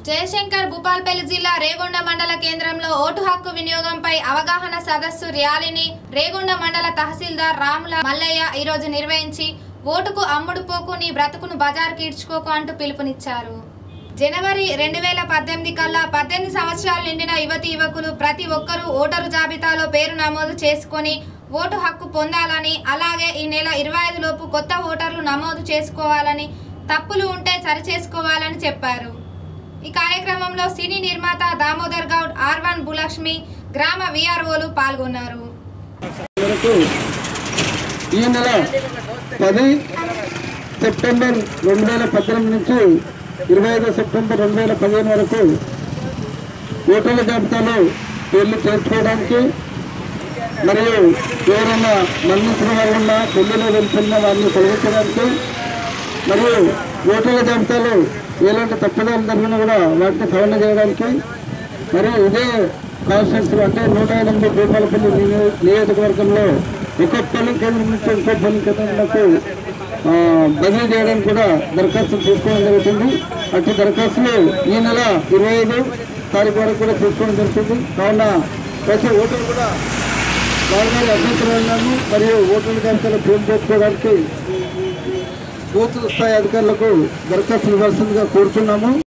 జయశంకర్ భూపాల్పల్లి జిల్లా రేగొండ మండల కేంద్రంలో ఓటు హక్కు వినియోగంపై అవగాహన సదస్సు ర్యాలీని రేగొండ మండల తహసీల్దార్ రాముల మల్లయ్య ఈరోజు నిర్వహించి ఓటుకు అమ్ముడు పోకు నీ బ్రతుకును బజారుకి ఈడ్చుకోకు అంటూ పిలుపునిచ్చారు జనవరి రెండు వేల పద్దెనిమిది కల్లా పద్దెనిమిది సంవత్సరాలు నిండిన యువతి యువకులు ప్రతి ఒక్కరూ ఓటరు జాబితాలో పేరు నమోదు చేసుకొని ఓటు హక్కు పొందాలని అలాగే ఈ నెల ఇరవై ఐదు లోపు కొత్త ఓటర్లు నమోదు చేసుకోవాలని తప్పులు ఉంటే సరిచేసుకోవాలని చెప్పారు ఈ కార్యక్రమంలో సినీ నిర్మాత దామోదర్ గౌడ్ ఆర్ వన్ భూలక్ష్మి గ్రామ విఆర్ఓలు పాల్గొన్నారు వరకు ఈ నెల పది సెప్టెంబర్ రెండు వేల పద్దెనిమిది నుంచి ఇరవై ఐదు సెప్టెంబర్ రెండు వేల పదిహేను వరకు ఓటర్ల జాబితాలో పేర్లు చేర్చుకోవడానికి మరియు ఎవరైనా మరణించిన వాళ్ళు ఉన్నా పెళ్లిలో వెళ్తున్న వారిని తొలగించడానికి మరియు ఓటర్ల జాబితాలో ఎలాంటి తప్పుదాలు జరిగినా కూడా వాటిని సవరణ చేయడానికి మరియు ఇదే కాన్స్టిట్యూన్సీ అంటే నూట ఎనిమిది భూపాలపల్లి నియో- నియోజకవర్గంలో ఒక పోలింగ్ కేంద్రం నుంచి ఇంకో పోలింగ్ కేంద్రంలో ఆ, బదిలీ చేయడానికి కూడా దరఖాస్తులు తీసుకోవడం జరుగుతుంది అట్టి దరఖాస్తులు ఈ నెల ఇరవై ఐదు తారీఖు వరకు కూడా తీసుకోవడం జరుగుతుంది కావున ప్రతి ఓటర్ కూడా వారి వారి అభ్యంతరాలను మరియు ఓటర్ల జాబితాలో పేరు చేసుకోవడానికి బూత్ స్థాయి అధికారులకు దరఖాస్తులు ఇవ్వాల్సిందిగా కోరుతున్నాము